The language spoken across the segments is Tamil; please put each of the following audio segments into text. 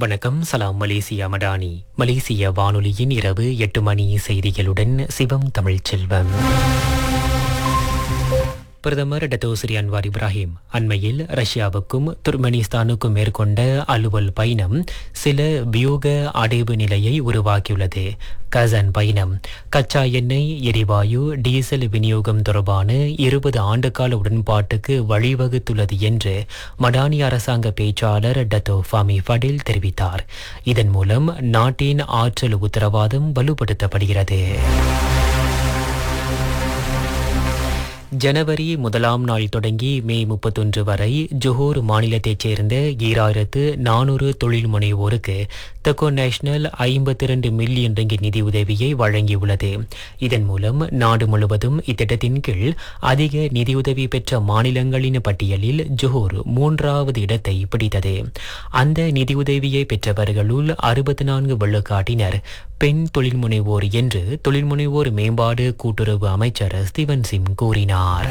வணக்கம் சலாம் மலேசியா மடானி மலேசிய வானொலியின் இரவு எட்டு மணி செய்திகளுடன் சிவம் தமிழ்ச் செல்வம் பிரதமர் டத்தோசிரி அன்வார் இப்ராஹிம் அண்மையில் ரஷ்யாவுக்கும் துர்மெனிஸ்தானுக்கும் மேற்கொண்ட அலுவல் பயணம் சில வியூக அடைவு நிலையை உருவாக்கியுள்ளது கசன் பயணம் கச்சா எண்ணெய் எரிவாயு டீசல் விநியோகம் தொடர்பான இருபது ஆண்டுகால உடன்பாட்டுக்கு வழிவகுத்துள்ளது என்று மடானி அரசாங்க பேச்சாளர் டத்தோ ஃபாமி ஃபடில் தெரிவித்தார் இதன் மூலம் நாட்டின் ஆற்றல் உத்தரவாதம் வலுப்படுத்தப்படுகிறது ஜனவரி முதலாம் நாள் தொடங்கி மே முப்பத்தொன்று வரை ஜொஹூர் மாநிலத்தைச் சேர்ந்த ஈராயிரத்து நானூறு தொழில் முனைவோருக்கு தெக்கோ நேஷனல் ஐம்பத்தி இரண்டு மில்லியன் ரிங்கிட் நிதி உதவியை வழங்கியுள்ளது இதன் மூலம் நாடு முழுவதும் இத்திட்டத்தின் கீழ் அதிக நிதியுதவி பெற்ற மாநிலங்களின் பட்டியலில் ஜொஹூர் மூன்றாவது இடத்தை பிடித்தது அந்த நிதியுதவியை பெற்றவர்களுள் அறுபத்தி நான்கு வெள்ளக்காட்டினர் பெண் தொழில் முனைவோர் என்று தொழில் முனைவோர் மேம்பாடு கூட்டுறவு அமைச்சர் ஸ்டீவன் சிம் கூறினார்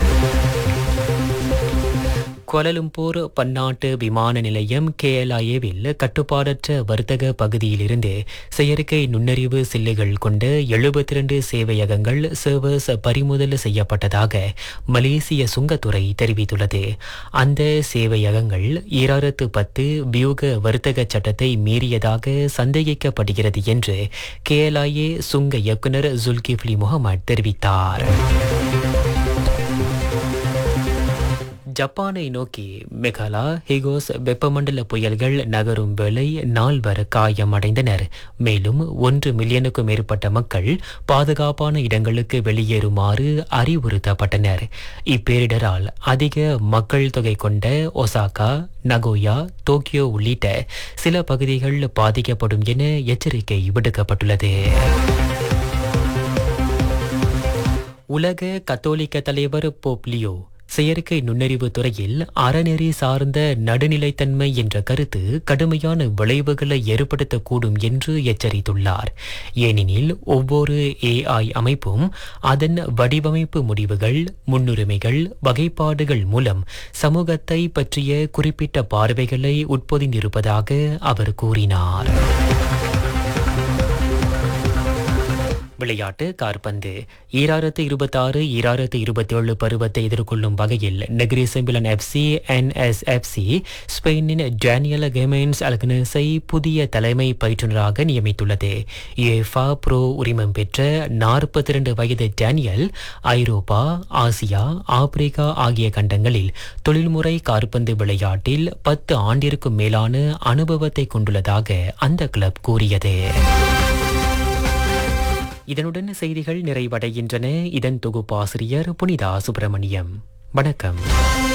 கோலலும்பூர் பன்னாட்டு விமான நிலையம் கேஎல்ஐஏவில் கட்டுப்பாடற்ற வர்த்தக பகுதியிலிருந்து செயற்கை நுண்ணறிவு சில்லுகள் கொண்ட எழுபத்தி இரண்டு சேவையகங்கள் சர்வர்ஸ் பறிமுதல் செய்யப்பட்டதாக மலேசிய சுங்கத்துறை தெரிவித்துள்ளது அந்த சேவையகங்கள் ஈராயிரத்து பத்து வியூக வர்த்தக சட்டத்தை மீறியதாக சந்தேகிக்கப்படுகிறது என்று கேஎல்ஐஏ சுங்க இயக்குநர் ஜுல்கிஃப்லி முகமது தெரிவித்தார் ஜப்பானை நோக்கி மெகாலா ஹிகோஸ் வெப்பமண்டல புயல்கள் நகரும் வேளை நால்வர் காயமடைந்தனர் மேலும் ஒன்று மில்லியனுக்கும் மேற்பட்ட மக்கள் பாதுகாப்பான இடங்களுக்கு வெளியேறுமாறு அறிவுறுத்தப்பட்டனர் இப்பேரிடரால் அதிக மக்கள் தொகை கொண்ட ஒசாகா நகோயா டோக்கியோ உள்ளிட்ட சில பகுதிகள் பாதிக்கப்படும் என எச்சரிக்கை விடுக்கப்பட்டுள்ளது உலக கத்தோலிக்க தலைவர் போப்லியோ செயற்கை நுண்ணறிவு துறையில் அறநெறி சார்ந்த நடுநிலைத்தன்மை என்ற கருத்து கடுமையான விளைவுகளை ஏற்படுத்தக்கூடும் என்று எச்சரித்துள்ளார் ஏனெனில் ஒவ்வொரு ஏஐ அமைப்பும் அதன் வடிவமைப்பு முடிவுகள் முன்னுரிமைகள் வகைப்பாடுகள் மூலம் சமூகத்தை பற்றிய குறிப்பிட்ட பார்வைகளை உட்பொதிந்திருப்பதாக அவர் கூறினார் விளையாட்டு கார்பந்து ஈராயிரத்து இருபத்தாறு ஈராயிரத்து இருபத்தேழு பருவத்தை எதிர்கொள்ளும் வகையில் நெகிரி செம்பிலன் எஃப்சி என்எஸ்எஃப்சி ஸ்பெயினின் டேனியல் கெமென்ஸ் அல்கனஸை புதிய தலைமை பயிற்றுநராக நியமித்துள்ளது யுஎஃபா ப்ரோ உரிமம் பெற்ற நாற்பத்தி இரண்டு வயது டேனியல் ஐரோப்பா ஆசியா ஆப்பிரிக்கா ஆகிய கண்டங்களில் தொழில்முறை கார்பந்து விளையாட்டில் பத்து ஆண்டிற்கும் மேலான அனுபவத்தை கொண்டுள்ளதாக அந்த கிளப் கூறியது இதனுடன் செய்திகள் நிறைவடைகின்றன இதன் தொகுப்பாசிரியர் புனிதா சுப்பிரமணியம் வணக்கம்